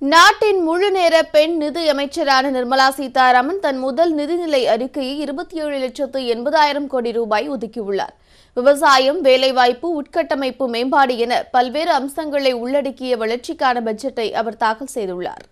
நாட்டின் முழு நேர பெண் நிதி அமைச்சரான நிர்மலா சீதாராமன் தன் முதல் நிதிநிலை அறிக்கையை இருபத்தி ஏழு லட்சத்து எண்பதாயிரம் கோடி ரூபாய் ஒதுக்கியுள்ளார் விவசாயம் வேலைவாய்ப்பு உட்கட்டமைப்பு மேம்பாடு என பல்வேறு அம்சங்களை உள்ளடக்கிய வளர்ச்சிக்கான பட்ஜெட்டை அவர் தாக்கல் செய்துள்ளார்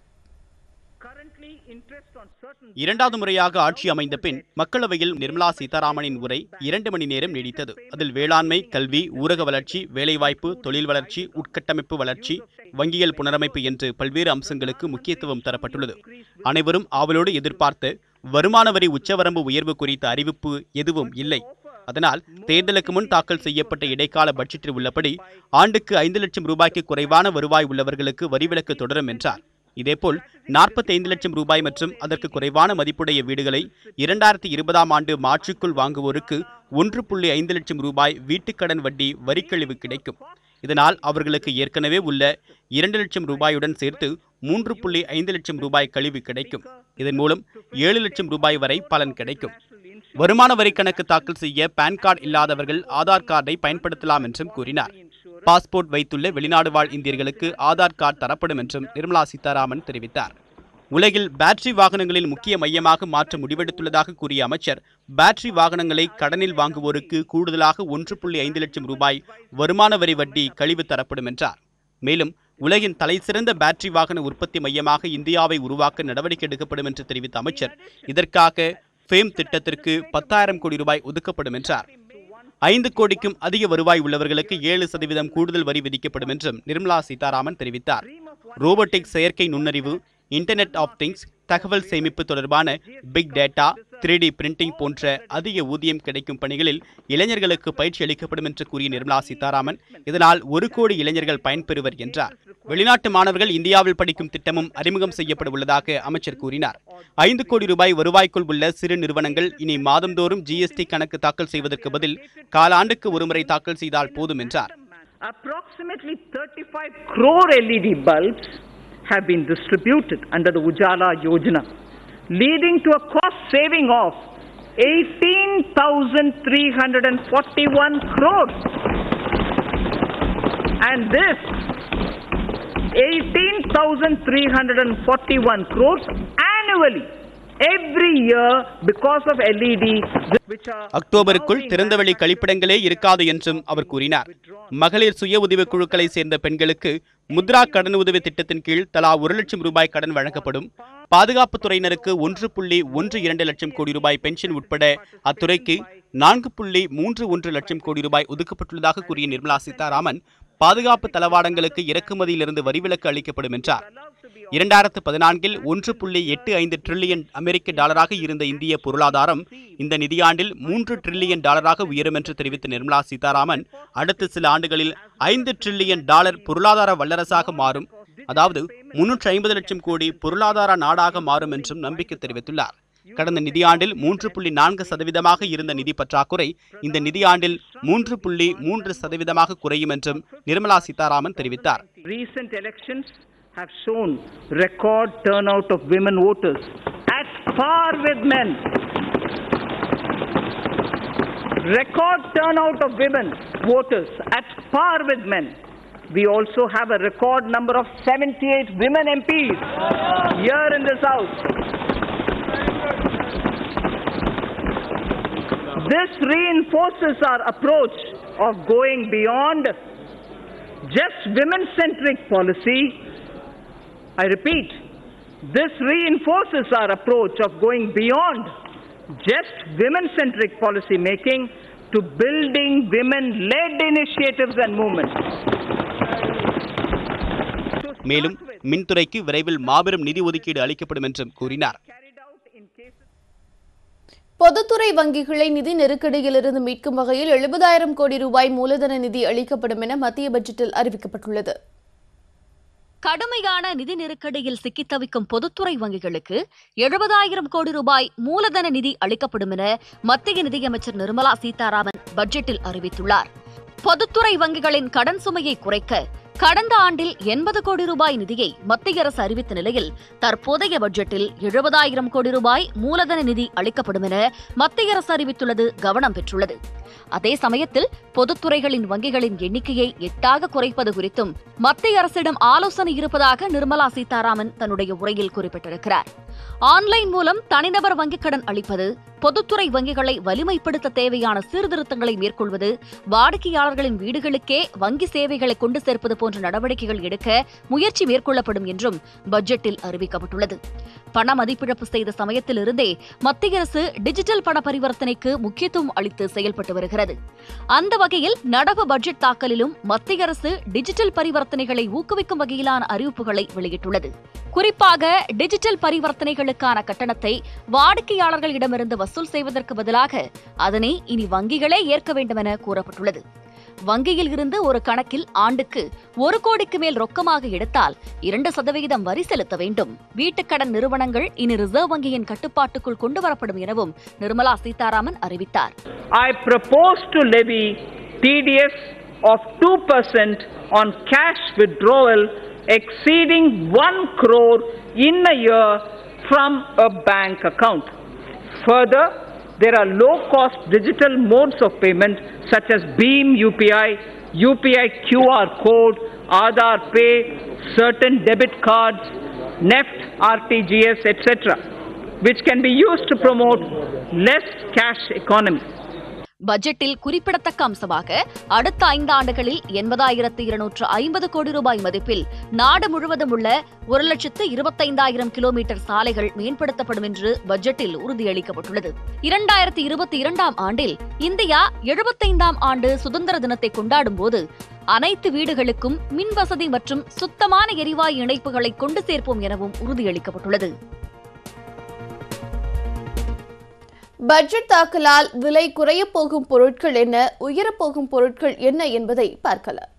currently interest on certain இரண்டாவது முறையாக ஆட்சி அமைந்த பின் மக்களவையில் நிர்மலா சீதாராமனின் உரை இரண்டு மணி நேரம் நீடித்தது அதில் வேளாண்மை கல்வி ஊரக வளர்ச்சி வேலைவாய்ப்பு தொழில் வளர்ச்சி உட்கட்டமைப்பு வளர்ச்சி வங்கியல் புனரமைப்பு என்று பல்வேறு அம்சங்களுக்கு முக்கியத்துவம் தரப்பட்டுள்ளது அனைவரும் ஆவலோடு எதிர்பார்த்த வருமான வரி உச்சவரம்பு உயர்வு குறித்த அறிவிப்பு எதுவும் இல்லை அதனால் தேர்தலுக்கு முன் தாக்கல் செய்யப்பட்ட இடைக்கால பட்ஜெட்டில் உள்ளபடி ஆண்டுக்கு ஐந்து லட்சம் ரூபாய்க்கு குறைவான வருவாய் உள்ளவர்களுக்கு வரிவிலக்கு தொடரும் என்றார் இதேபோல் 45 லட்சம் ரூபாய் மற்றும் அதற்கு குறைவான மதிப்புடைய வீடுகளை இரண்டாயிரத்தி இருபதாம் ஆண்டு மார்ச்சுக்குள் வாங்குவோருக்கு ஒன்று புள்ளி ஐந்து லட்சம் ரூபாய் வீட்டுக்கடன் வட்டி வரிக்கழிவு கிடைக்கும் இதனால் அவர்களுக்கு ஏற்கனவே உள்ள இரண்டு லட்சம் ரூபாயுடன் சேர்த்து மூன்று புள்ளி ஐந்து லட்சம் ரூபாய் கழிவு கிடைக்கும் இதன் மூலம் ஏழு லட்சம் ரூபாய் வரை பலன் கிடைக்கும் வருமான வரி கணக்கு தாக்கல் செய்ய பான் கார்டு இல்லாதவர்கள் ஆதார் கார்டை பயன்படுத்தலாம் என்றும் கூறினார் பாஸ்போர்ட் வைத்துள்ள வெளிநாடு வாழ் இந்தியர்களுக்கு ஆதார் கார்டு தரப்படும் என்றும் நிர்மலா சீதாராமன் தெரிவித்தார் உலகில் பேட்டரி வாகனங்களின் முக்கிய மையமாக மாற்ற முடிவெடுத்துள்ளதாக கூறிய அமைச்சர் பேட்டரி வாகனங்களை கடனில் வாங்குவோருக்கு கூடுதலாக ஒன்று புள்ளி ஐந்து லட்சம் ரூபாய் வருமான வரி வட்டி கழிவு தரப்படும் என்றார் மேலும் உலகின் தலைசிறந்த பேட்டரி வாகன உற்பத்தி மையமாக இந்தியாவை உருவாக்க நடவடிக்கை எடுக்கப்படும் என்று தெரிவித்த அமைச்சர் இதற்காக ஃபேம் திட்டத்திற்கு பத்தாயிரம் கோடி ரூபாய் ஒதுக்கப்படும் என்றார் ஐந்து கோடிக்கும் அதிக வருவாய் உள்ளவர்களுக்கு ஏழு சதவீதம் கூடுதல் வரி விதிக்கப்படும் என்றும் நிர்மலா சீதாராமன் தெரிவித்தார் ரோபோட்டிக்ஸ் செயற்கை நுண்ணறிவு இன்டர்நெட் ஆஃப் திங்ஸ் தகவல் சேமிப்பு தொடர்பான big data three D printing போன்ற அதிக ஊதியம் கிடைக்கும் பணிகளில் இளைஞர்களுக்கு பயிற்சி அளிக்கப்படும் என்று கூறிய நிர்மலா சீதாராமன் இதனால் ஒரு கோடி இளைஞர்கள் பயன்பெறுவர் என்றார் வெளிநாட்டு மாணவர்கள் இந்தியாவில் படிக்கும் திட்டமும் அறிமுகம் செய்யப்பட உள்ளதாக அமைச்சர் கூறினார் ஐந்து கோடி ரூபாய் வருவாய்க்குள் உள்ள சிறு நிறுவனங்கள் இனி மாதந்தோறும் ஜிஎஸ்டி கணக்கு தாக்கல் செய்வதற்கு பதில் காலாண்டுக்கு ஒருமுறை தாக்கல் செய்தால் போதும் என்றார் approximately 35 crore LED bulbs have been distributed under the Ujala Yojana, leading to a cost saving of 18,341 crores. And this 18,341 crores annually, every year, because of LED, which are அக்டோபருக்குள் திறந்தவெளி கழிப்பிடங்களே இருக்காது என்றும் அவர் கூறினார் மகளிர் சுய உதவிக் குழுக்களை சேர்ந்த பெண்களுக்கு முத்ரா கடன் உதவி திட்டத்தின் கீழ் தலா ஒரு லட்சம் ரூபாய் கடன் வழங்கப்படும் பாதுகாப்புத் துறையினருக்கு ஒன்று புள்ளி ஒன்று இரண்டு லட்சம் கோடி ரூபாய் பென்ஷன் உட்பட அத்துறைக்கு நான்கு புள்ளி மூன்று ஒன்று லட்சம் கோடி ரூபாய் ஒதுக்கப்பட்டுள்ளதாக கூறிய நிர்மலா சீதாராமன் பாதுகாப்பு தளவாடங்களுக்கு இறக்குமதியிலிருந்து வரிவிலக்கு அளிக்கப்படும் என்றார் இரண்டாயிரத்து பதினான்கில் ஒன்று புள்ளி எட்டு ஐந்து டிரில்லியன் அமெரிக்க டாலராக இருந்த இந்திய பொருளாதாரம் இந்த நிதியாண்டில் மூன்று டிரில்லியன் டாலராக உயரும் என்று தெரிவித்த நிர்மலா சீதாராமன் அடுத்த சில ஆண்டுகளில் ஐந்து டிரில்லியன் டாலர் பொருளாதார வல்லரசாக மாறும் அதாவது முன்னூற்றி ஐம்பது லட்சம் கோடி பொருளாதார நாடாக மாறும் என்றும் நம்பிக்கை தெரிவித்துள்ளார் கடந்த நிதியாண்டில் மூன்று புள்ளி நான்கு சதவீதமாக இருந்த நிதி பற்றாக்குறை இந்த நிதியாண்டில் மூன்று புள்ளி மூன்று சதவீதமாக குறையும் என்றும் நிர்மலா சீதாராமன் தெரிவித்தார் recent elections have shown record turnout of women voters at par with men. Record turnout of women voters at par with men. We also have a record number of 78 women MPs here in this house. This reinforces our approach of going beyond just women centric policy. I repeat, this reinforces our approach of going beyond just women centric policy making to building women led initiatives and movements. மேலும் மின்துறைக்கு விரைவில் மாபெரும் நிதி ஒதுக்கீடு அளிக்கப்படும் என்றும் கூறினார் Carried out in cases பொதுத்துறை வங்கிகளை நிதி நெருக்கடியிலிருந்து மீட்கும் வகையில் எழுபதாயிரம் கோடி ரூபாய் மூலதன நிதி அளிக்கப்படும் என மத்திய பட்ஜெட்டில் அறிவிக்கப்பட்டுள்ளது கடுமையான நிதி நெருக்கடியில் சிக்கித் தவிக்கும் பொதுத்துறை வங்கிகளுக்கு எழுபதாயிரம் கோடி ரூபாய் மூலதன நிதி அளிக்கப்படும் என மத்திய நிதியமைச்சர் நிர்மலா சீதாராமன் பட்ஜெட்டில் அறிவித்துள்ளார் பொதுத்துறை வங்கிகளின் கடன் சுமையை குறைக்க கடந்த ஆண்டில் எண்பது கோடி ரூபாய் நிதியை மத்திய அரசு அறிவித்த நிலையில் தற்போதைய பட்ஜெட்டில் எழுபதாயிரம் கோடி ரூபாய் மூலதன நிதி அளிக்கப்படும் என மத்திய அரசு அறிவித்துள்ளது கவனம் பெற்றுள்ளது அதே சமயத்தில் பொதுத்துறைகளின் வங்கிகளின் எண்ணிக்கையை எட்டாக குறைப்பது குறித்தும் மத்திய அரசிடம் ஆலோசனை இருப்பதாக நிர்மலா சீதாராமன் தன்னுடைய உரையில் குறிப்பிட்டிருக்கிறார் ஆன்லைன் மூலம் தனிநபர் வங்கிக் கடன் அளிப்பது பொதுத்துறை வங்கிகளை வலிமைப்படுத்த தேவையான சீர்திருத்தங்களை மேற்கொள்வது வாடிக்கையாளர்களின் வீடுகளுக்கே வங்கி சேவைகளை கொண்டு சேர்ப்பது போன்ற நடவடிக்கைகள் எடுக்க முயற்சி மேற்கொள்ளப்படும் என்றும் பட்ஜெட்டில் அறிவிக்கப்பட்டுள்ளது பண மதிப்பிழப்பு செய்த சமயத்திலிருந்தே மத்திய அரசு டிஜிட்டல் பண பரிவர்த்தனைக்கு முக்கியத்துவம் அளித்து செயல்பட்டு வருகிறது அந்த வகையில் நடப்பு பட்ஜெட் தாக்கலிலும் மத்திய அரசு டிஜிட்டல் பரிவர்த்தனைகளை ஊக்குவிக்கும் வகையிலான அறிவிப்புகளை வெளியிட்டுள்ளது குறிப்பாக டிஜிட்டல் பரிவர்த்தனைகளுக்கான கட்டணத்தை வாடிக்கையாளர்களிடமிருந்து வசூல் செய்வதற்கு பதிலாக அதனை இனி வங்கிகளே ஏற்க வேண்டுமென கூறப்பட்டுள்ளது வங்கியில் இருந்து ஒரு கணக்கில் ஆண்டுக்கு ஒரு கோடிக்கு மேல் ரொக்கமாக எடுத்தால் இரண்டு சதவிகிதம் வரி செலுத்த வேண்டும் வீட்டுக்கடன் நிறுவனங்கள் இனி ரிசர்வ் வங்கியின் கட்டுப்பாட்டுக்குள் கொண்டுவரப்படும் எனவும் நிர்மலா சீதாராமன் அறிவித்தார் I propose to levy TDS of 2% on cash withdrawal exceeding 1 crore in a year from a bank account. Further, there are low-cost digital modes of payment such as Beam UPI, UPI QR code, Aadhaar Pay, certain debit cards, NEFT, RTGS, etc., which can be used to promote less cash economy. பட்ஜெட்டில் குறிப்பிடத்தக்க அம்சமாக அடுத்த ஐந்து ஆண்டுகளில் எண்பதாயிரத்து இருநூற்று ஐம்பது கோடி ரூபாய் மதிப்பில் நாடு முழுவதும் உள்ள ஒரு லட்சத்து இருபத்தைந்தாயிரம் கிலோமீட்டர் சாலைகள் மேம்படுத்தப்படும் என்று பட்ஜெட்டில் உறுதியளிக்கப்பட்டுள்ளது இரண்டாயிரத்தி இருபத்தி இரண்டாம் ஆண்டில் இந்தியா எழுபத்தைந்தாம் ஆண்டு சுதந்திர தினத்தை கொண்டாடும் போது அனைத்து வீடுகளுக்கும் மின் வசதி மற்றும் சுத்தமான எரிவாயு இணைப்புகளை கொண்டு சேர்ப்போம் எனவும் உறுதியளிக்கப்பட்டுள்ளது பட்ஜெட் தாக்கலால் விலை குறையப் போகும் பொருட்கள் என்ன உயரப்போகும் பொருட்கள் என்ன என்பதை பார்க்கலாம்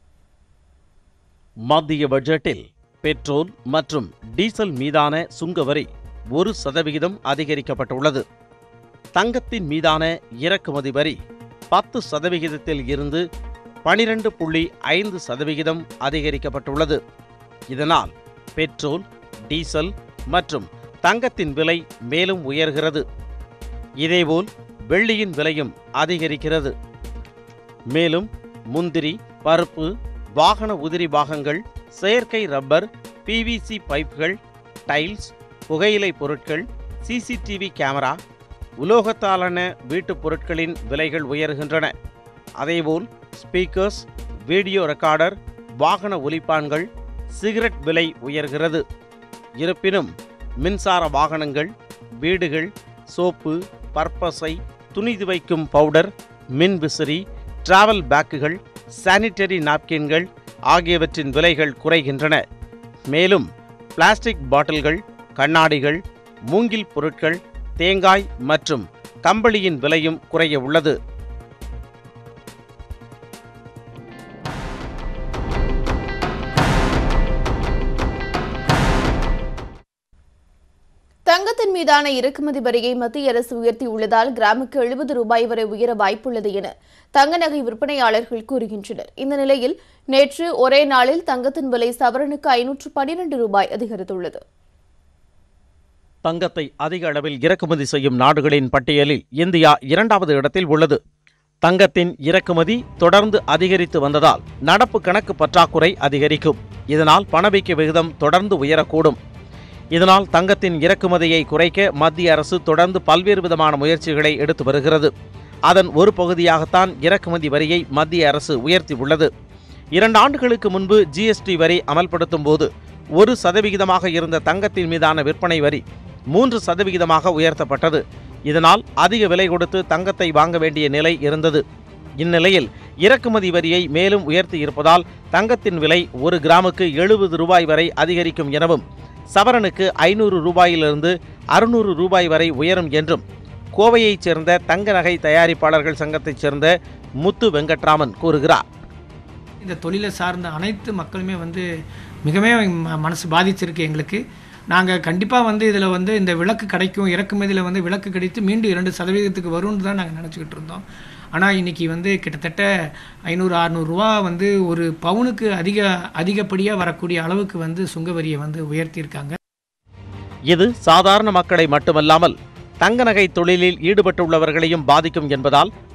மத்திய பட்ஜெட்டில் பெட்ரோல் மற்றும் டீசல் மீதான சுங்க வரி ஒரு சதவிகிதம் அதிகரிக்கப்பட்டுள்ளது தங்கத்தின் மீதான இறக்குமதி வரி பத்து சதவிகிதத்தில் இருந்து பனிரெண்டு புள்ளி ஐந்து சதவிகிதம் அதிகரிக்கப்பட்டுள்ளது இதனால் பெட்ரோல் டீசல் மற்றும் தங்கத்தின் விலை மேலும் உயர்கிறது இதேபோல் வெள்ளியின் விலையும் அதிகரிக்கிறது மேலும் முந்திரி பருப்பு வாகன உதிரி பாகங்கள் செயற்கை ரப்பர் பிவிசி பைப்கள் டைல்ஸ் புகையிலை பொருட்கள் சிசிடிவி கேமரா உலோகத்தாலான வீட்டுப் பொருட்களின் விலைகள் உயர்கின்றன அதேபோல் ஸ்பீக்கர்ஸ் வீடியோ ரெக்கார்டர் வாகன ஒலிப்பான்கள் சிகரெட் விலை உயர்கிறது இருப்பினும் மின்சார வாகனங்கள் வீடுகள் சோப்பு பற்பசை துணி துவைக்கும் பவுடர் மின் விசிறி டிராவல் பேக்குகள் சானிட்டரி நாப்கின்கள் ஆகியவற்றின் விலைகள் குறைகின்றன மேலும் பிளாஸ்டிக் பாட்டில்கள் கண்ணாடிகள் மூங்கில் பொருட்கள் தேங்காய் மற்றும் கம்பளியின் விலையும் குறைய உள்ளது தங்கத்தின் மீதான இறக்குமதி வரியை மத்திய அரசு உயர்த்தியுள்ளதால் கிராமுக்கு எழுபது ரூபாய் வரை உயர வாய்ப்புள்ளது என தங்க நகை விற்பனையாளர்கள் கூறுகின்றனர் இந்த நிலையில் நேற்று ஒரே நாளில் தங்கத்தின் விலை சவரனுக்கு ஐநூற்று பனிரெண்டு ரூபாய் அதிகரித்துள்ளது தங்கத்தை அதிக அளவில் இறக்குமதி செய்யும் நாடுகளின் பட்டியலில் இந்தியா இரண்டாவது இடத்தில் உள்ளது தங்கத்தின் இறக்குமதி தொடர்ந்து அதிகரித்து வந்ததால் நடப்பு கணக்கு பற்றாக்குறை அதிகரிக்கும் இதனால் பணவீக்க விகிதம் தொடர்ந்து உயரக்கூடும் இதனால் தங்கத்தின் இறக்குமதியை குறைக்க மத்திய அரசு தொடர்ந்து பல்வேறு விதமான முயற்சிகளை எடுத்து வருகிறது அதன் ஒரு பகுதியாகத்தான் இறக்குமதி வரியை மத்திய அரசு உயர்த்தியுள்ளது இரண்டு ஆண்டுகளுக்கு முன்பு ஜிஎஸ்டி வரி அமல்படுத்தும் போது ஒரு சதவிகிதமாக இருந்த தங்கத்தின் மீதான விற்பனை வரி மூன்று சதவிகிதமாக உயர்த்தப்பட்டது இதனால் அதிக விலை கொடுத்து தங்கத்தை வாங்க வேண்டிய நிலை இருந்தது இந்நிலையில் இறக்குமதி வரியை மேலும் உயர்த்தி இருப்பதால் தங்கத்தின் விலை ஒரு கிராமுக்கு எழுபது ரூபாய் வரை அதிகரிக்கும் எனவும் சவரனுக்கு ஐநூறு ரூபாயிலிருந்து அறுநூறு ரூபாய் வரை உயரும் என்றும் கோவையைச் சேர்ந்த தங்க நகை தயாரிப்பாளர்கள் சங்கத்தைச் சேர்ந்த முத்து வெங்கட்ராமன் கூறுகிறார் இந்த தொழிலை சார்ந்த அனைத்து மக்களுமே வந்து மிகவே ம- மனசு பாதிச்சிருக்கு எங்களுக்கு நாங்கள் கண்டிப்பாக வந்து இதில் வந்து இந்த விளக்கு கிடைக்கும் இறக்குமதியில் வந்து விளக்கு கிடைத்து மீண்டும் இரண்டு சதவீதத்துக்கு வரும்னு தான் நாங்கள் நினச்சிக்கிட்டு இருந்தோம் ஆனால் இன்னைக்கு வந்து கிட்டத்தட்ட ஐநூறு அறநூறுரூவா வந்து ஒரு பவுனுக்கு அதிக அதிகப்படியாக வரக்கூடிய அளவுக்கு வந்து சுங்க வரியை வந்து உயர்த்தியிருக்காங்க இது சாதாரண மக்களை மட்டுமல்லாமல் தங்க நகை தொழிலில் ஈடுபட்டுள்ளவர்களையும் பாதிக்கும் என்பதால்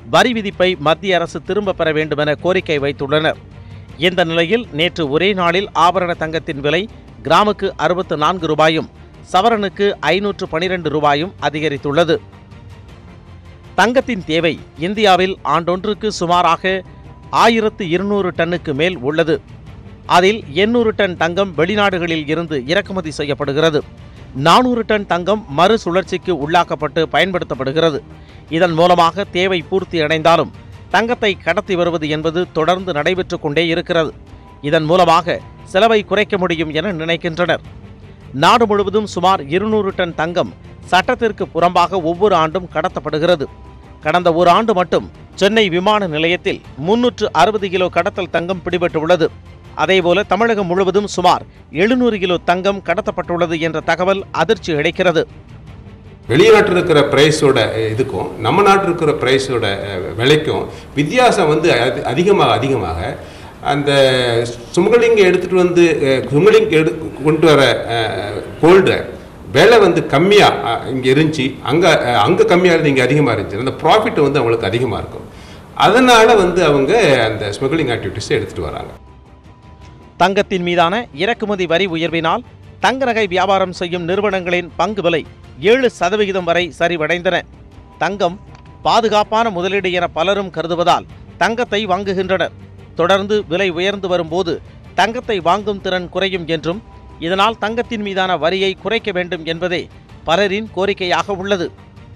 வரி விதிப்பை மத்திய அரசு திரும்ப பெற வேண்டுமென கோரிக்கை வைத்துள்ளனர் இந்த நிலையில் நேற்று ஒரே நாளில் ஆபரண தங்கத்தின் விலை கிராமுக்கு அறுபத்து நான்கு ரூபாயும் சவரனுக்கு ஐநூற்று பனிரெண்டு ரூபாயும் அதிகரித்துள்ளது தங்கத்தின் தேவை இந்தியாவில் ஆண்டொன்றுக்கு சுமாராக ஆயிரத்து இருநூறு டன்னுக்கு மேல் உள்ளது அதில் எண்ணூறு டன் தங்கம் வெளிநாடுகளில் இருந்து இறக்குமதி செய்யப்படுகிறது நானூறு டன் தங்கம் மறுசுழற்சிக்கு உள்ளாக்கப்பட்டு பயன்படுத்தப்படுகிறது இதன் மூலமாக தேவை பூர்த்தி அடைந்தாலும் தங்கத்தை கடத்தி வருவது என்பது தொடர்ந்து நடைபெற்று கொண்டே இருக்கிறது இதன் மூலமாக செலவை குறைக்க முடியும் என நினைக்கின்றனர் நாடு முழுவதும் சுமார் இருநூறு டன் தங்கம் சட்டத்திற்கு புறம்பாக ஒவ்வொரு ஆண்டும் கடத்தப்படுகிறது கடந்த ஒரு ஆண்டு மட்டும் சென்னை விமான நிலையத்தில் முன்னூற்று அறுபது கிலோ கடத்தல் தங்கம் பிடிபட்டுள்ளது அதேபோல தமிழகம் முழுவதும் சுமார் எழுநூறு கிலோ தங்கம் கடத்தப்பட்டுள்ளது என்ற தகவல் அதிர்ச்சி அளிக்கிறது வெளிநாட்டில் இருக்கிற ப்ரைஸோட இதுக்கும் நம்ம நாட்டில் இருக்கிற ப்ரைஸோட விலைக்கும் வித்தியாசம் வந்து அதி- அதிகமாக அதிகமாக அந்த சுமங்கலிங்க எடுத்துகிட்டு வந்து சுமங்கலிங்க எடு கொண்டு வர கோல்டை விலை வந்து கம்மியாக இங்கே இருந்துச்சு அங்கே அங்கே கம்மியாக இருந்து இங்கே அதிகமாக இருந்துச்சு அந்த ப்ராஃபிட் வந்து அவங்களுக்கு அதிகமாக இருக்கும் அதனால் வந்து அவங்க அந்த ஸ்மக்லிங் ஆக்டிவிட்டீஸை எடுத்துகிட்டு வராங்க தங்கத்தின் மீதான இறக்குமதி வரி உயர்வினால் தங்க நகை வியாபாரம் செய்யும் நிறுவனங்களின் பங்கு விலை ஏழு சதவிகிதம் வரை சரிவடைந்தன தங்கம் பாதுகாப்பான முதலீடு என பலரும் கருதுவதால் தங்கத்தை வாங்குகின்றனர் தொடர்ந்து விலை உயர்ந்து வரும்போது தங்கத்தை வாங்கும் திறன் குறையும் என்றும் இதனால் தங்கத்தின் மீதான வரியை குறைக்க வேண்டும் என்பதே பலரின் கோரிக்கையாக உள்ளது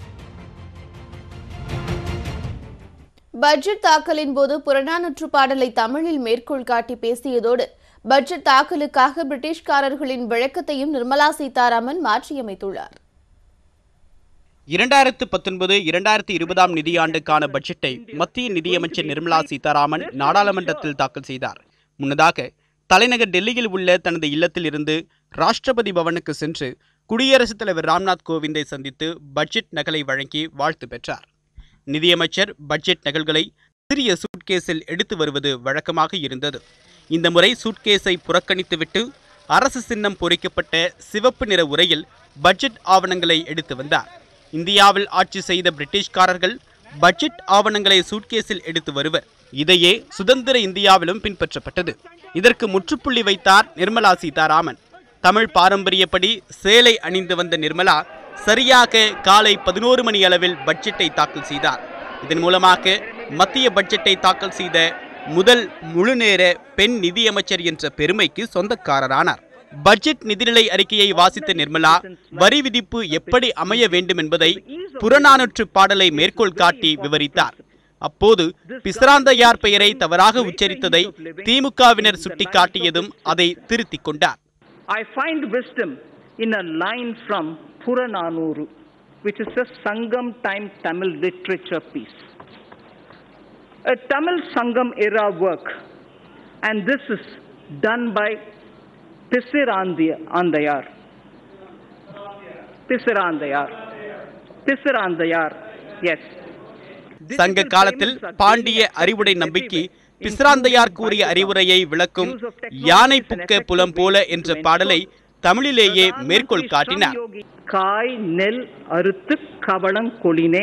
பட்ஜெட் தாக்கலின் போது புறநானூற்று பாடலை தமிழில் மேற்கோள் காட்டி பேசியதோடு பட்ஜெட் தாக்கலுக்காக பிரிட்டிஷ்காரர்களின் விளக்கத்தையும் நிர்மலா சீதாராமன் மாற்றியமைத்துள்ளார் இரண்டாயிரத்து பத்தொன்பது இரண்டாயிரத்தி இருபதாம் நிதியாண்டுக்கான பட்ஜெட்டை மத்திய நிதியமைச்சர் நிர்மலா சீதாராமன் நாடாளுமன்றத்தில் தாக்கல் செய்தார் முன்னதாக தலைநகர் டெல்லியில் உள்ள தனது இல்லத்தில் இருந்து ராஷ்டிரபதி பவனுக்கு சென்று குடியரசுத் தலைவர் ராம்நாத் கோவிந்தை சந்தித்து பட்ஜெட் நகலை வழங்கி வாழ்த்து பெற்றார் நிதியமைச்சர் பட்ஜெட் நகல்களை சிறிய சூட்கேஸில் எடுத்து வருவது வழக்கமாக இருந்தது இந்த முறை சூட்கேஸை புறக்கணித்துவிட்டு அரசு சின்னம் பொறிக்கப்பட்ட சிவப்பு நிற உரையில் பட்ஜெட் ஆவணங்களை எடுத்து வந்தார் இந்தியாவில் ஆட்சி செய்த பிரிட்டிஷ்காரர்கள் பட்ஜெட் ஆவணங்களை சூட்கேஸில் எடுத்து வருவர் இதையே சுதந்திர இந்தியாவிலும் பின்பற்றப்பட்டது இதற்கு முற்றுப்புள்ளி வைத்தார் நிர்மலா சீதாராமன் தமிழ் பாரம்பரியப்படி சேலை அணிந்து வந்த நிர்மலா சரியாக காலை பதினோரு மணி அளவில் பட்ஜெட்டை தாக்கல் செய்தார் இதன் மூலமாக மத்திய பட்ஜெட்டை தாக்கல் செய்த முதல் முழுநேர பெண் நிதியமைச்சர் என்ற பெருமைக்கு சொந்தக்காரரானார் பட்ஜெட் நிதிநிலை அறிக்கையை வாசித்த நிர்மலா வரி விதிப்பு எப்படி அமைய வேண்டும் என்பதை புறநானூற்று பாடலை மேற்கோள் காட்டி விவரித்தார் அப்போது பிஸ்ராந்தையார் பெயரை தவறாக உச்சரித்ததை திமுகவினர் சுட்டிக்காட்டியதும் அதை திருத்திக் கொண்டார் I find wisdom in a line from Purananuru, which is a Sangam time Tamil literature piece. A Tamil Sangam era work, and this is done by Pisirandayar. Pisirandayar. Pisirandayar, yes. சங்க காலத்தில் பாண்டிய அறிவுடை நம்பிக்கை பிஸ்ராந்தையார் கூறிய அறிவுரையை விளக்கும் யானை புக்க புலம் போல என்ற பாடலை தமிழிலேயே மேற்கோள் காட்டினார் காய் நெல் அறுத்து கவளம் கொளினே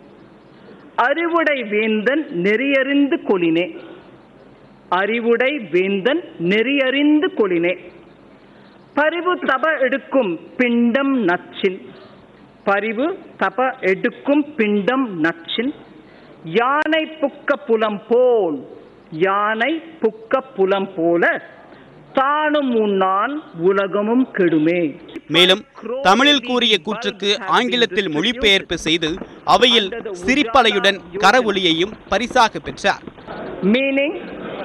அறிவுடை வேந்தன் நெறியறிந்து கொளினே அறிவுடை வேந்தன் நெறியறிந்து கொளினே பரிவு தப எடுக்கும் பிண்டம் நச்சின் பரிவு தப எடுக்கும் பிண்டம் நச்சின் யானை புக்க புலம் போல் யானை புக்க புலம் போல தானும் உண்ணான் உலகமும் கெடுமே மேலும் தமிழில் கூறிய கூற்றுக்கு ஆங்கிலத்தில் மொழிபெயர்ப்பு செய்து அவையில் சிரிப்பலையுடன் கரவொலியையும் பரிசாக பெற்றார் meaning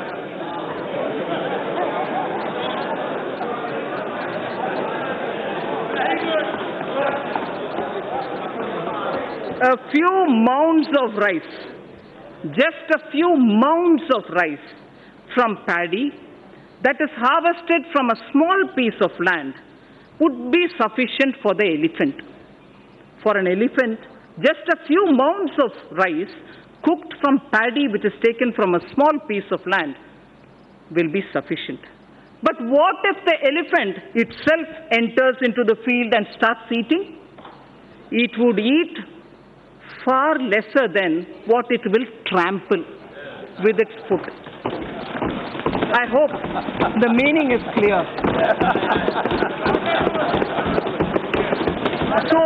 a few mounds of rice, just a few mounds of rice from paddy that is harvested from a small piece of land would be sufficient for the elephant. For an elephant, just a few mounds of rice cooked from paddy which is taken from a small piece of land will be sufficient. But what if the elephant itself enters into the field and starts eating? It would eat far lesser than what it will trample with its foot. I hope the meaning is clear. So,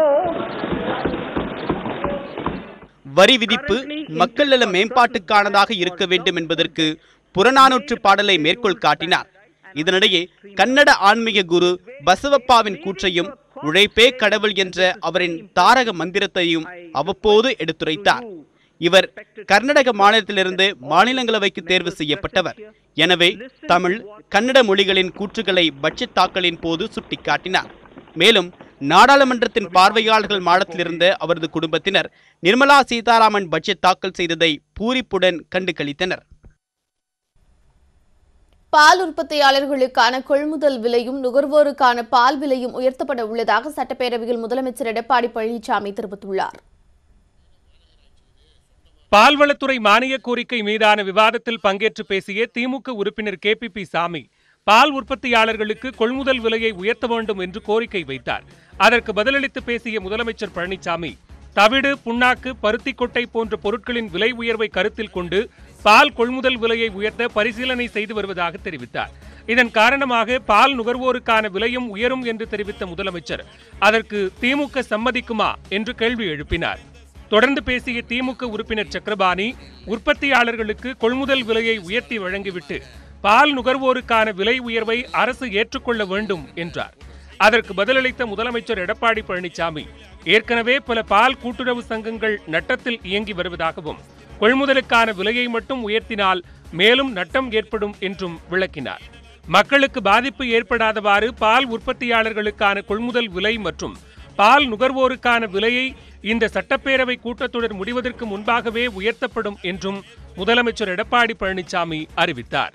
வரி விதிப்பு மக்கள் நல மேம்பாட்டுக்கானதாக இருக்க வேண்டும் என்பதற்கு புறநானூற்று பாடலை மேற்கோள் காட்டினார் இதனிடையே கன்னட ஆன்மீக குரு பசவப்பாவின் கூற்றையும் உழைப்பே கடவுள் என்ற அவரின் தாரக மந்திரத்தையும் அவ்வப்போது எடுத்துரைத்தார் இவர் கர்நாடக மாநிலத்திலிருந்து மாநிலங்களவைக்கு தேர்வு செய்யப்பட்டவர் எனவே தமிழ் கன்னட மொழிகளின் கூற்றுகளை பட்ஜெட் தாக்கலின் போது சுட்டிக்காட்டினார் மேலும் நாடாளுமன்றத்தின் பார்வையாளர்கள் மாடத்திலிருந்த அவரது குடும்பத்தினர் நிர்மலா சீதாராமன் பட்ஜெட் தாக்கல் செய்ததை பூரிப்புடன் கண்டு களித்தனர் பால் உற்பத்தியாளர்களுக்கான கொள்முதல் விலையும் நுகர்வோருக்கான பால் விலையும் உயர்த்தப்பட உள்ளதாக சட்டப்பேரவையில் முதலமைச்சர் எடப்பாடி பழனிசாமி தெரிவித்துள்ளார் பால்வளத்துறை மானிய கோரிக்கை மீதான விவாதத்தில் பங்கேற்று பேசிய திமுக உறுப்பினர் கே பி பி சாமி பால் உற்பத்தியாளர்களுக்கு கொள்முதல் விலையை உயர்த்த வேண்டும் என்று கோரிக்கை வைத்தார் அதற்கு பதிலளித்து பேசிய முதலமைச்சர் பழனிசாமி தவிடு புண்ணாக்கு பருத்தி கொட்டை போன்ற பொருட்களின் விலை உயர்வை கருத்தில் கொண்டு பால் கொள்முதல் விலையை உயர்த்த பரிசீலனை செய்து வருவதாக தெரிவித்தார் இதன் காரணமாக பால் நுகர்வோருக்கான விலையும் உயரும் என்று தெரிவித்த முதலமைச்சர் அதற்கு திமுக சம்மதிக்குமா என்று கேள்வி எழுப்பினார் தொடர்ந்து பேசிய திமுக உறுப்பினர் சக்கரபாணி உற்பத்தியாளர்களுக்கு கொள்முதல் விலையை உயர்த்தி வழங்கிவிட்டு பால் நுகர்வோருக்கான விலை உயர்வை அரசு ஏற்றுக்கொள்ள வேண்டும் என்றார் அதற்கு பதிலளித்த முதலமைச்சர் எடப்பாடி பழனிசாமி ஏற்கனவே பல பால் கூட்டுறவு சங்கங்கள் நட்டத்தில் இயங்கி வருவதாகவும் கொள்முதலுக்கான விலையை மட்டும் உயர்த்தினால் மேலும் நட்டம் ஏற்படும் என்றும் விளக்கினார் மக்களுக்கு பாதிப்பு ஏற்படாதவாறு பால் உற்பத்தியாளர்களுக்கான கொள்முதல் விலை மற்றும் பால் நுகர்வோருக்கான விலையை இந்த சட்டப்பேரவை கூட்டத்தொடர் முடிவதற்கு முன்பாகவே உயர்த்தப்படும் என்றும் முதலமைச்சர் எடப்பாடி பழனிசாமி அறிவித்தார்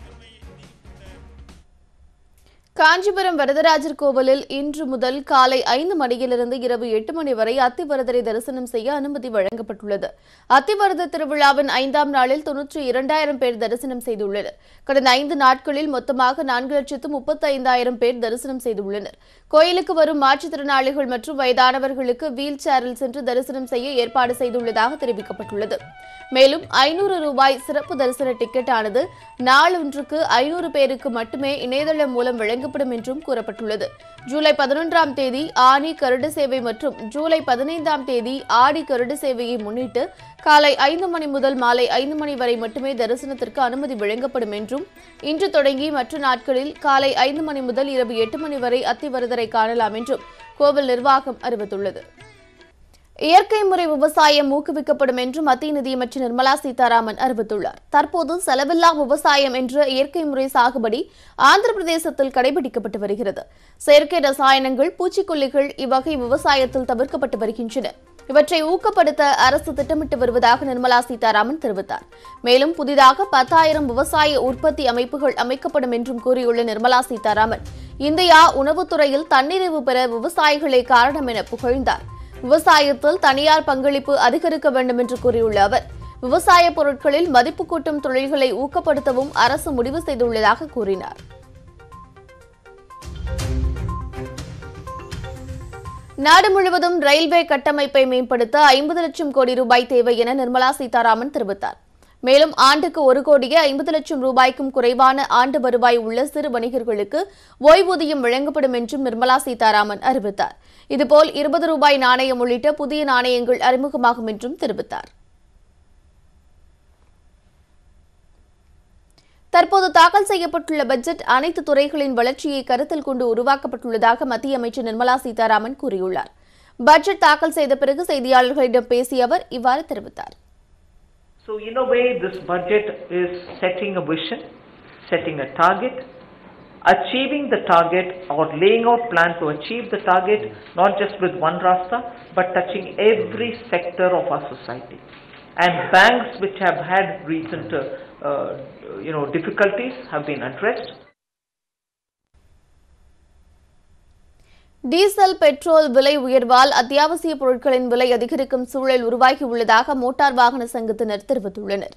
காஞ்சிபுரம் வரதராஜர் கோவிலில் இன்று முதல் காலை ஐந்து மணியிலிருந்து இரவு எட்டு மணி வரை அத்திவரதரை தரிசனம் செய்ய அனுமதி வழங்கப்பட்டுள்ளது அத்திவரத திருவிழாவின் ஐந்தாம் நாளில் தொன்னூற்றி இரண்டாயிரம் பேர் தரிசனம் செய்துள்ளனர் கடந்த ஐந்து நாட்களில் மொத்தமாக நான்கு லட்சத்து முப்பத்தி ஐந்தாயிரம் பேர் தரிசனம் செய்துள்ளனர் கோயிலுக்கு வரும் மாற்றுத்திறனாளிகள் மற்றும் வயதானவர்களுக்கு வீல் சேரில் சென்று தரிசனம் செய்ய ஏற்பாடு செய்துள்ளதாக தெரிவிக்கப்பட்டுள்ளது மேலும் ஐநூறு ரூபாய் சிறப்பு தரிசன டிக்கெட் ஆனது நாளொன்றுக்கு ஐநூறு பேருக்கு மட்டுமே இணையதளம் மூலம் வழங்கப்படும் என்றும் கூறப்பட்டுள்ளது ஜூலை பதினொன்றாம் தேதி ஆனி கருட சேவை மற்றும் ஜூலை பதினைந்தாம் தேதி ஆடி கருட சேவையை முன்னிட்டு காலை ஐந்து மணி முதல் மாலை ஐந்து மணி வரை மட்டுமே தரிசனத்திற்கு அனுமதி வழங்கப்படும் என்றும் இன்று தொடங்கி மற்ற நாட்களில் காலை ஐந்து மணி முதல் இரவு எட்டு மணி வரை அத்திவரதரை காணலாம் என்றும் கோவில் நிர்வாகம் அறிவித்துள்ளது இயற்கை முறை விவசாயம் ஊக்குவிக்கப்படும் என்று மத்திய நிதியமைச்சர் நிர்மலா சீதாராமன் அறிவித்துள்ளார் தற்போது செலவில்லா விவசாயம் என்ற இயற்கை முறை சாகுபடி ஆந்திர பிரதேசத்தில் கடைபிடிக்கப்பட்டு வருகிறது செயற்கை ரசாயனங்கள் பூச்சிக்கொல்லிகள் இவ்வகை விவசாயத்தில் தவிர்க்கப்பட்டு வருகின்றன இவற்றை ஊக்கப்படுத்த அரசு திட்டமிட்டு வருவதாக நிர்மலா சீதாராமன் தெரிவித்தார் மேலும் புதிதாக பத்தாயிரம் விவசாய உற்பத்தி அமைப்புகள் அமைக்கப்படும் என்றும் கூறியுள்ள நிர்மலா சீதாராமன் இந்தியா உணவுத்துறையில் தன்னிறைவு பெற விவசாயிகளே காரணம் என புகழ்ந்தார் விவசாயத்தில் தனியார் பங்களிப்பு அதிகரிக்க வேண்டும் என்று கூறியுள்ள அவர் விவசாய பொருட்களில் மதிப்பு கூட்டும் தொழில்களை ஊக்கப்படுத்தவும் அரசு முடிவு செய்துள்ளதாக கூறினார் நாடு முழுவதும் ரயில்வே கட்டமைப்பை மேம்படுத்த ஐம்பது லட்சம் கோடி ரூபாய் தேவை என நிர்மலா சீதாராமன் தெரிவித்தார் மேலும் ஆண்டுக்கு ஒரு கோடியே ஐம்பது லட்சம் ரூபாய்க்கும் குறைவான ஆண்டு வருவாய் உள்ள சிறு வணிகர்களுக்கு ஓய்வூதியம் வழங்கப்படும் என்றும் நிர்மலா சீதாராமன் அறிவித்தார் இதுபோல் இருபது ரூபாய் நாணயம் உள்ளிட்ட புதிய நாணயங்கள் அறிமுகமாகும் என்றும் தெரிவித்தார் தற்போது தாக்கல் செய்யப்பட்டுள்ள பட்ஜெட் அனைத்து துறைகளின் வளர்ச்சியை கருத்தில் கொண்டு உருவாக்கப்பட்டுள்ளதாக மத்திய அமைச்சர் நிர்மலா சீதாராமன் கூறியுள்ளார் பட்ஜெட் தாக்கல் செய்த பிறகு செய்தியாளர்களிடம் பேசிய அவர் இவ்வாறு தெரிவித்தார் So, in a way, this budget is setting a vision, setting a target, achieving the target or laying out plan to achieve the target, not just with one rasta, but touching every sector of our society. And banks which have had recent, uh, uh, you know, difficulties have been addressed. Diesel petrol விலை உயர்வால் அத்தியாவசிய பொருட்களின் விலை அதிகரிக்கும் சூழல் உருவாகியுள்ளதாக motor வாகன சங்கத்தினர் தெரிவித்துள்ளனர்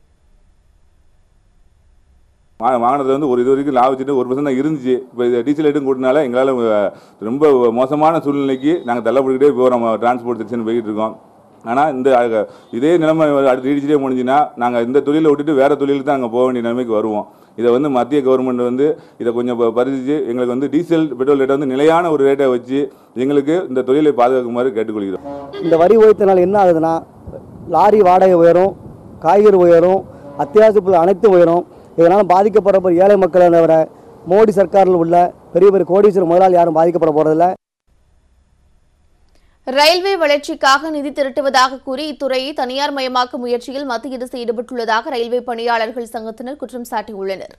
வா- வாங்கினது வந்து ஒரு இது வரைக்கும் லாபச்சிட்டு ஒரு பர்சன்ட் தான் இருந்துச்சு இப்போ இது டீசல் ரேட்டும் கூட்டினால எங்களால் ரொம்ப மோசமான சூழ்நிலைக்கு நாங்கள் தள்ளப்பட்டுக்கிட்டே போகிறோம் டிரான்ஸ்போர்ட் செக்ஷன் போய்கிட்டு இருக்கோம் ஆனால் இந்த அஹ், இதே நிலைமை அடுத்து நீடிச்சிட்டே முடிஞ்சுன்னா நாங்கள் இந்த தொழிலை விட்டுட்டு வேற தொழிலுக்கு தான் அங்கே போக வேண்டிய நிலைமைக்கு வருவோம் இதை வந்து மத்திய கவர்மெண்ட் வந்து இதை கொஞ்சம் ப- பரிசிச்சு எங்களுக்கு வந்து டீசல் பெட்ரோல் ரேட்டை வந்து நிலையான ஒரு ரேட்டை வச்சு எங்களுக்கு இந்த தொழிலை பாதுகாக்குமாறு கேட்டுக்கொள்கிறோம் இந்த வரி உயர்த்தினால் என்ன ஆகுதுன்னா லாரி வாடகை உயரும் காய்கறி உயரும் அத்தியாவசிய பொருள் அனைத்தும் உயரும் இதனால் பாதிக்கப்படுற ஏழை மக்களை தவிர மோடி சர்க்காரில் உள்ள பெரிய பெரிய கோடீஸ்வரர் முதலாளி யாரும் பாதிக்கப்பட போகிறதில்ல ரயில்வே வளர்ச்சிக்காக நிதி திரட்டுவதாக கூறி இத்துறையை தனியார் மயமாக்கும் முயற்சியில் மத்திய அரசு ஈடுபட்டுள்ளதாக ரயில்வே பணியாளர்கள் சங்கத்தினர் குற்றம் சாட்டியுள்ளனர்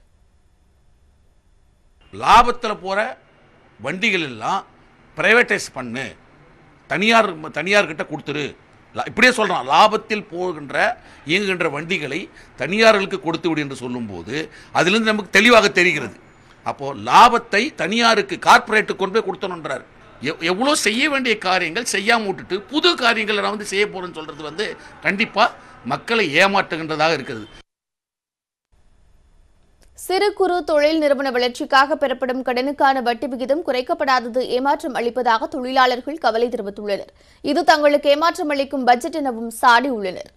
லாபத்தில் போகிற வண்டிகள் எல்லாம் ப்ரைவேட்டைஸ் பண்ணு தனியார் தனியார்கிட்ட கொடுத்துரு லா- இப்படியே சொல்கிறான் லாபத்தில் போகின்ற இயங்குகின்ற வண்டிகளை தனியார்களுக்கு கொடுத்து விடு என்று சொல்லும்போது அதிலிருந்து நமக்கு தெளிவாக தெரிகிறது அப்போது லாபத்தை தனியாருக்கு கார்ப்பரேட்டுக்கு கொண்டு போய் கொடுத்தணுன்றார் எவ் எவ்வளோ செய்ய வேண்டிய காரியங்கள் செய்யாமல் விட்டுட்டு புது காரியங்களை நான் வந்து செய்ய போகிறேன்னு சொல்கிறது வந்து கண்டிப்பாக மக்களை ஏமாற்றுகின்றதாக இருக்கிறது சிறு குறு தொழில் நிறுவன வளர்ச்சிக்காக பெறப்படும் கடனுக்கான வட்டி விகிதம் குறைக்கப்படாதது ஏமாற்றம் அளிப்பதாக தொழிலாளர்கள் கவலை தெரிவித்துள்ளனர் இது தங்களுக்கு ஏமாற்றம் அளிக்கும் பட்ஜெட் எனவும் சாடியுள்ளனர்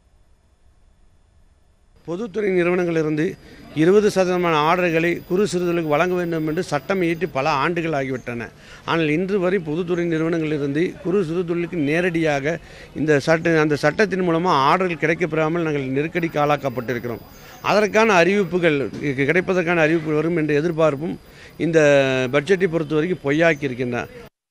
பொதுத்துறை நிறுவனங்களிலிருந்து இருபது சதவீதமான ஆர்டர்களை குறு சிறுதொழிலுக்கு வழங்க வேண்டும் என்று சட்டம் இயற்றி பல ஆண்டுகள் ஆகிவிட்டன ஆனால் இன்று வரை பொதுத்துறை நிறுவனங்களிலிருந்து குறு சிறு தொழிலுக்கு நேரடியாக இந்த சட்ட அந்த சட்டத்தின் மூலமாக ஆர்டர்கள் கிடைக்கப்பெறாமல் நாங்கள் நெருக்கடிக்கு ஆளாக்கப்பட்டிருக்கிறோம் அதற்கான அறிவிப்புகள் கி- கிடைப்பதற்கான அறிவிப்பு வரும் என்ற எதிர்பார்ப்பும் இந்த பட்ஜெட்டை பொறுத்த வரைக்கும் பொய்யாக்கி இருக்கின்றன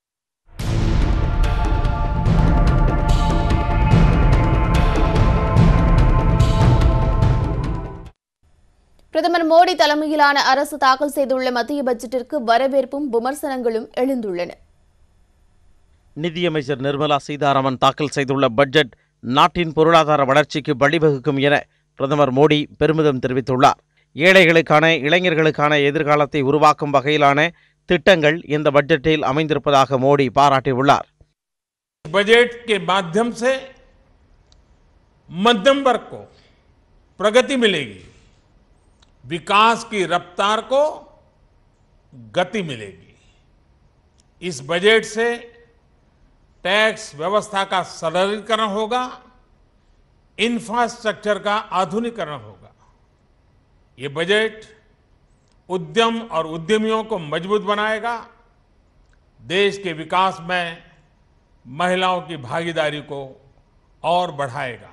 பிரதமர் மோடி தலைமையிலான அரசு தாக்கல் செய்துள்ள மத்திய பட்ஜெட்டிற்கு வரவேற்பும் விமர்சனங்களும் எழுந்துள்ளன நிதியமைச்சர் நிர்மலா சீதாராமன் தாக்கல் செய்துள்ள பட்ஜெட் நாட்டின் பொருளாதார வளர்ச்சிக்கு வழிவகுக்கும் என பிரதமர் மோடி பெருமிதம் தெரிவித்துள்ளார் ஏழைகளுக்கான இளைஞர்களுக்கான எதிர்காலத்தை உருவாக்கும் வகையிலான திட்டங்கள் இந்த பட்ஜெட்டில் அமைந்திருப்பதாக மோடி பாராட்டியுள்ளார் बजट के माध्यम से मध्यम वर्ग को प्रगति मिलेगी विकास की रफ्तार को गति मिलेगी इस बजट से टैक्स व्यवस्था का सरलीकरण होगा इंफ्रास्ट्रक्चर का आधुनिकरण होगा ये बजट उद्यम और उद्यमियों को मजबूत बनाएगा देश के विकास में महिलाओं की भागीदारी को और बढ़ाएगा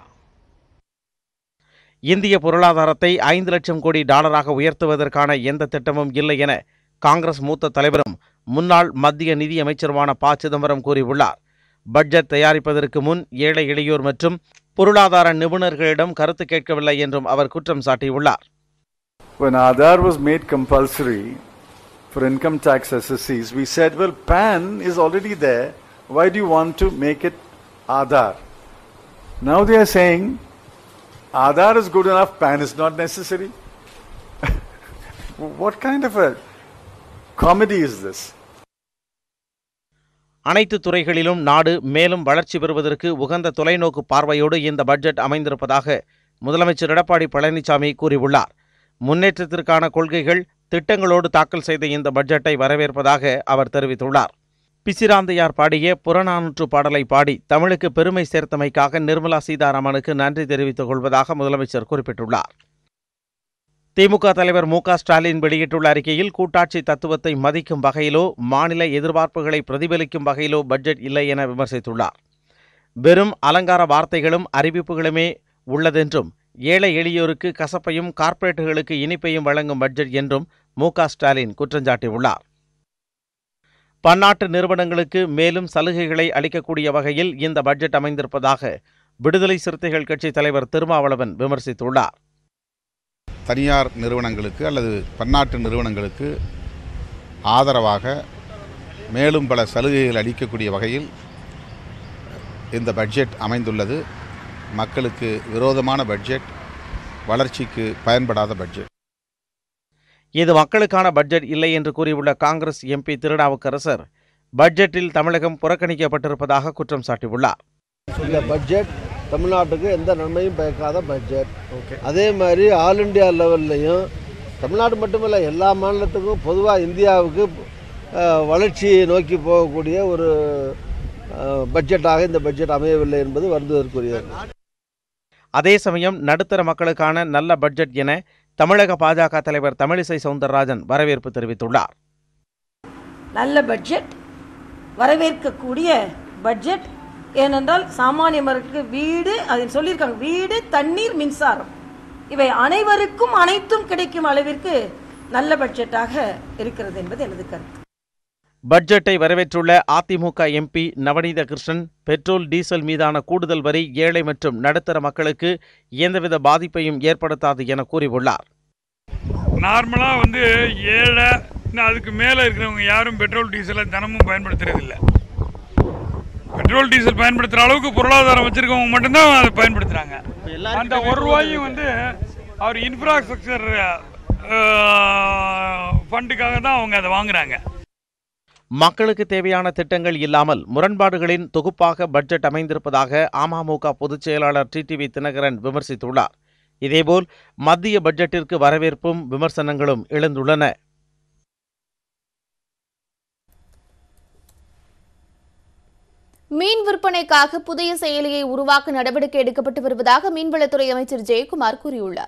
இந்திய பொருளாதாரத்தை ஐந்து லட்சம் கோடி டாலராக உயர்த்துவதற்கான எந்த திட்டமும் இல்லை என காங்கிரஸ் மூத்த தலைவரும் முன்னாள் மத்திய நிதி அமைச்சருமான ப சிதம்பரம் கூறியுள்ளார் பட்ஜெட் தயாரிப்பதற்கு முன் ஏழை எளியோர் மற்றும் பொருளாதார நிபுணர்களிடம் கருத்து கேட்கவில்லை என்றும் அவர் குற்றம் சாட்டியுள்ளார் When Aadhaar was made compulsory for income tax SSCs, we said, well, PAN is already there. Why do you want to make it Aadhaar? Now they are saying Aadhaar is good enough, PAN is not necessary. what kind of a comedy is this? அனைத்து துறைகளிலும் நாடு மேலும் வளர்ச்சி பெறுவதற்கு உகந்த தொலைநோக்கு பார்வையோடு இந்த பட்ஜெட் அமைந்திருப்பதாக முதலமைச்சர் எடப்பாடி பழனிசாமி கூறியுள்ளார் முன்னேற்றத்திற்கான கொள்கைகள் திட்டங்களோடு தாக்கல் செய்த இந்த பட்ஜெட்டை வரவேற்பதாக அவர் தெரிவித்துள்ளார் பிசிராந்தையார் பாடிய புறநானூற்று பாடலை பாடி தமிழுக்கு பெருமை சேர்த்தமைக்காக நிர்மலா சீதாராமனுக்கு நன்றி தெரிவித்துக் கொள்வதாக முதலமைச்சர் குறிப்பிட்டுள்ளார் திமுக தலைவர் மு க ஸ்டாலின் வெளியிட்டுள்ள அறிக்கையில் கூட்டாட்சி தத்துவத்தை மதிக்கும் வகையிலோ மாநில எதிர்பார்ப்புகளை பிரதிபலிக்கும் வகையிலோ பட்ஜெட் இல்லை என விமர்சித்துள்ளார் வெறும் அலங்கார வார்த்தைகளும் அறிவிப்புகளுமே உள்ளதென்றும் ஏழை எளியோருக்கு கசப்பையும் கார்ப்பரேட்டுகளுக்கு இனிப்பையும் வழங்கும் பட்ஜெட் என்றும் மு க ஸ்டாலின் குற்றஞ்சாட்டியுள்ளார் பன்னாட்டு நிறுவனங்களுக்கு மேலும் சலுகைகளை அளிக்கக்கூடிய வகையில் இந்த பட்ஜெட் அமைந்திருப்பதாக விடுதலை சிறுத்தைகள் கட்சி தலைவர் திருமாவளவன் விமர்சித்துள்ளார் தனியார் நிறுவனங்களுக்கு அல்லது பன்னாட்டு நிறுவனங்களுக்கு ஆதரவாக மேலும் பல சலுகைகள் அளிக்கக்கூடிய வகையில் இந்த பட்ஜெட் அமைந்துள்ளது மக்களுக்கு விரோதமான பட்ஜெட் வளர்ச்சிக்கு பயன்படாத பட்ஜெட் இது மக்களுக்கான பட்ஜெட் இல்லை என்று கூறியுள்ள காங்கிரஸ் எம்பி திருநாவுக்கரசர் பட்ஜெட்டில் தமிழகம் புறக்கணிக்கப்பட்டிருப்பதாக குற்றம் சாட்டியுள்ளார் இந்த பட்ஜெட் தமிழ்நாட்டுக்கு எந்த நன்மையும் பயக்காத பட்ஜெட் அதே மாதிரி ஆல் இண்டியா லெவல்லையும் தமிழ்நாடு மட்டுமல்ல எல்லா மாநிலத்துக்கும் பொதுவாக இந்தியாவுக்கு அஹ், வளர்ச்சியை நோக்கி போகக்கூடிய ஒரு அஹ், பட்ஜெட்டாக இந்த பட்ஜெட் அமையவில்லை என்பது வருந்துவதற்குரியது அதே சமயம் நடுத்தர மக்களுக்கான நல்ல பட்ஜெட் என தமிழக பாஜக தலைவர் தமிழிசை சவுந்தரராஜன் வரவேற்பு தெரிவித்துள்ளார் நல்ல பட்ஜெட் வரவேற்கக்கூடிய பட்ஜெட் ஏனென்றால் சாமானிய மக்களுக்கு வீடு அதில் சொல்லியிருக்காங்க வீடு தண்ணீர் மின்சாரம் இவை அனைவருக்கும் அனைத்தும் கிடைக்கும் அளவிற்கு நல்ல பட்ஜெட்டாக இருக்கிறது என்பது எனது கருத்து பட்ஜெட்டை வரவேற்றுள்ள AIADMK MP Navaneetha Krishnan petrol diesel மீதான கூடுதல் வரி ஏழை மற்றும் நடுத்தர மக்களுக்கு எந்தவித பாதிப்பையும் ஏற்படுத்தாது என கூறியுள்ளார் நார்மலாக வந்து ஏழை இன்னும் அதுக்கு மேலே இருக்கிறவங்க யாரும் பெட்ரோல் டீசலை தினமும் பயன்படுத்துறதில்ல பெட்ரோல் டீசல் பயன்படுத்துகிற அளவுக்கு பொருளாதாரம் வச்சுருக்கவங்க மட்டும்தான் அதை பயன்படுத்துகிறாங்க அந்த ஒரு ரூபாயும் வந்து அவர் இன்ஃப்ராஸ்ட்ரக்சர் ஃபண்டுக்காக தான் அவங்க அதை வாங்குறாங்க மக்களுக்கு தேவையான திட்டங்கள் இல்லாமல் முரண்பாடுகளின் தொகுப்பாக பட்ஜெட் அமைந்திருப்பதாக அமமுக பொதுச் செயலாளர் டிடிவி தினகரன் விமர்சித்துள்ளார் இதேபோல் மத்திய பட்ஜெட்டிற்கு வரவேற்பும் விமர்சனங்களும் எழுந்துள்ளன மீன் விற்பனைக்காக புதிய செயலியை உருவாக்க நடவடிக்கை எடுக்கப்பட்டு வருவதாக மீன்வளத்துறை அமைச்சர் ஜெயக்குமார் கூறியுள்ளார்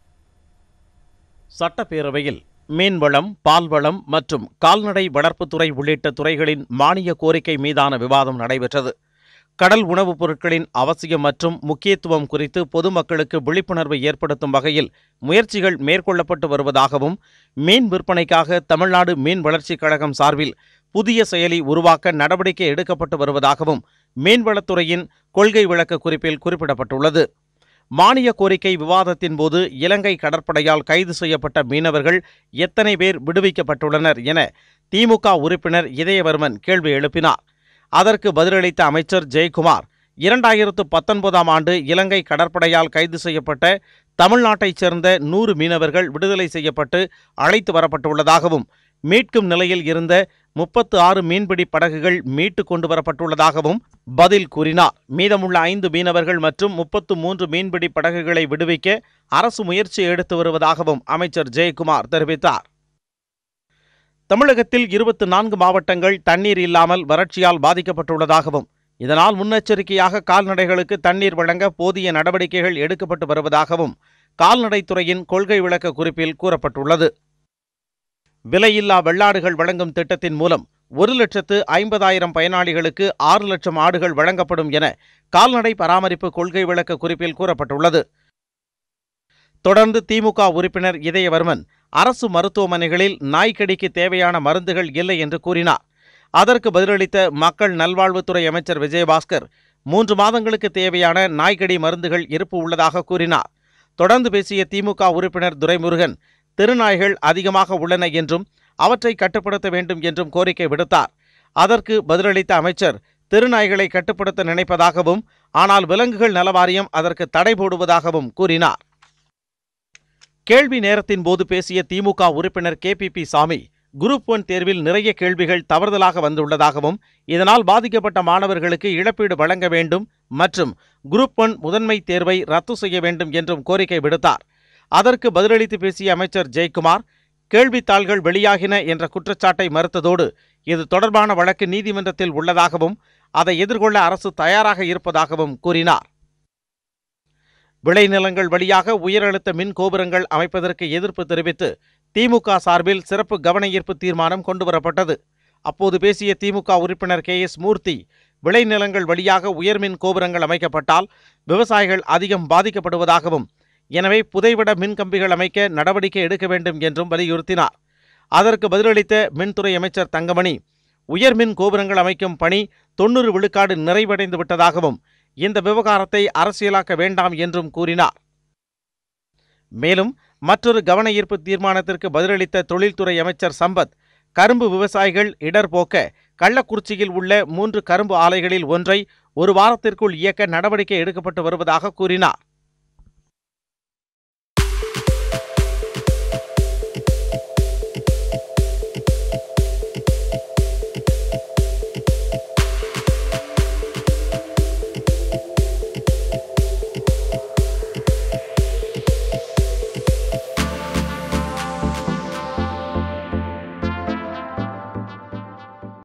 சட்டப்பேரவையில் மீன்வளம் பால்வளம் மற்றும் கால்நடை வளர்ப்புத்துறை உள்ளிட்ட துறைகளின் மானிய கோரிக்கை மீதான விவாதம் நடைபெற்றது கடல் உணவுப் பொருட்களின் அவசியம் மற்றும் முக்கியத்துவம் குறித்து பொதுமக்களுக்கு விழிப்புணர்வை ஏற்படுத்தும் வகையில் முயற்சிகள் மேற்கொள்ளப்பட்டு வருவதாகவும் மீன் விற்பனைக்காக தமிழ்நாடு மீன் வளர்ச்சிக் கழகம் சார்பில் புதிய செயலி உருவாக்க நடவடிக்கை எடுக்கப்பட்டு வருவதாகவும் மீன்வளத்துறையின் கொள்கை விளக்க குறிப்பில் குறிப்பிடப்பட்டுள்ளது மானிய கோரிக்கை விவாதத்தின் போது இலங்கை கடற்படையால் கைது செய்யப்பட்ட மீனவர்கள் எத்தனை பேர் விடுவிக்கப்பட்டுள்ளனர் என திமுக உறுப்பினர் இதயவர்மன் கேள்வி எழுப்பினார் அதற்கு பதிலளித்த அமைச்சர் ஜெயக்குமார் இரண்டாயிரத்து பத்தொன்பதாம் ஆண்டு இலங்கை கடற்படையால் கைது செய்யப்பட்ட தமிழ்நாட்டைச் சேர்ந்த நூறு மீனவர்கள் விடுதலை செய்யப்பட்டு அழைத்து வரப்பட்டுள்ளதாகவும் மீட்கும் நிலையில் இருந்த முப்பத்து ஆறு மீன்பிடி படகுகள் மீட்டு கொண்டு வரப்பட்டுள்ளதாகவும் பதில் கூறினார் மீதமுள்ள ஐந்து மீனவர்கள் மற்றும் முப்பத்து மூன்று மீன்பிடி படகுகளை விடுவிக்க அரசு முயற்சி எடுத்து வருவதாகவும் அமைச்சர் ஜெயக்குமார் தெரிவித்தார் தமிழகத்தில் இருபத்து நான்கு மாவட்டங்கள் தண்ணீர் இல்லாமல் வறட்சியால் பாதிக்கப்பட்டுள்ளதாகவும் இதனால் முன்னெச்சரிக்கையாக கால்நடைகளுக்கு தண்ணீர் வழங்க போதிய நடவடிக்கைகள் எடுக்கப்பட்டு வருவதாகவும் கால்நடைத்துறையின் கொள்கை விளக்க குறிப்பில் கூறப்பட்டுள்ளது விலையில்லா வெள்ளாடுகள் வழங்கும் திட்டத்தின் மூலம் ஒரு லட்சத்து ஐம்பதாயிரம் பயனாளிகளுக்கு ஆறு லட்சம் ஆடுகள் வழங்கப்படும் என கால்நடை பராமரிப்பு கொள்கை விளக்க குறிப்பில் கூறப்பட்டுள்ளது தொடர்ந்து திமுக உறுப்பினர் இதயவர்மன் அரசு மருத்துவமனைகளில் நாய்க்கடிக்கு தேவையான மருந்துகள் இல்லை என்று கூறினார் அதற்கு பதிலளித்த மக்கள் நல்வாழ்வுத்துறை அமைச்சர் விஜயபாஸ்கர் மூன்று மாதங்களுக்கு தேவையான நாய்க்கடி மருந்துகள் இருப்பு உள்ளதாக கூறினார் தொடர்ந்து பேசிய திமுக உறுப்பினர் துரைமுருகன் தெருநாய்கள் அதிகமாக உள்ளன என்றும் அவற்றை கட்டுப்படுத்த வேண்டும் என்றும் கோரிக்கை விடுத்தார் அதற்கு பதிலளித்த அமைச்சர் தெருநாய்களை கட்டுப்படுத்த நினைப்பதாகவும் ஆனால் விலங்குகள் நல வாரியம் அதற்கு தடை போடுவதாகவும் கூறினார் கேள்வி நேரத்தின் போது பேசிய திமுக உறுப்பினர் K P P Samy group one தேர்வில் நிறைய கேள்விகள் தவறுதலாக வந்துள்ளதாகவும் இதனால் பாதிக்கப்பட்ட மாணவர்களுக்கு இழப்பீடு வழங்க வேண்டும் மற்றும் குரூப் ஒன் முதன்மை தேர்வை ரத்து செய்ய வேண்டும் என்றும் கோரிக்கை விடுத்தார் அதற்கு பதிலளித்து பேசிய அமைச்சர் ஜெயக்குமார் கேள்வித்தாள்கள் வெளியாகின என்ற குற்றச்சாட்டை மறுத்ததோடு இது தொடர்பான வழக்கு நீதிமன்றத்தில் உள்ளதாகவும் அதை எதிர்கொள்ள அரசு தயாராக இருப்பதாகவும் கூறினார் விளைநிலங்கள் வழியாக உயரழுத்த மின் கோபுரங்கள் அமைப்பதற்கு எதிர்ப்பு தெரிவித்து திமுக சார்பில் சிறப்பு கவன ஈர்ப்பு தீர்மானம் கொண்டுவரப்பட்டது அப்போது பேசிய திமுக உறுப்பினர் கே எஸ் மூர்த்தி விளைநிலங்கள் வழியாக உயர்மின் கோபுரங்கள் அமைக்கப்பட்டால் விவசாயிகள் அதிகம் பாதிக்கப்படுவதாகவும் எனவே புதைவிட மின் கம்பிகள் அமைக்க நடவடிக்கை எடுக்க வேண்டும் என்றும் வலியுறுத்தினார் அதற்கு பதிலளித்த மின்துறை அமைச்சர் தங்கமணி உயர்மின் கோபுரங்கள் அமைக்கும் பணி தொன்னூறு விழுக்காடு நிறைவடைந்து விட்டதாகவும் இந்த விவகாரத்தை அரசியலாக்க வேண்டாம் என்றும் கூறினார் மேலும் மற்றொரு கவன ஈர்ப்பு தீர்மானத்திற்கு பதிலளித்த தொழில்துறை அமைச்சர் சம்பத் கரும்பு விவசாயிகள் இடர் போக்க கள்ளக்குறிச்சியில் உள்ள மூன்று கரும்பு ஆலைகளில் ஒன்றை ஒரு வாரத்திற்குள் இயக்க நடவடிக்கை எடுக்கப்பட்டு வருவதாக கூறினார்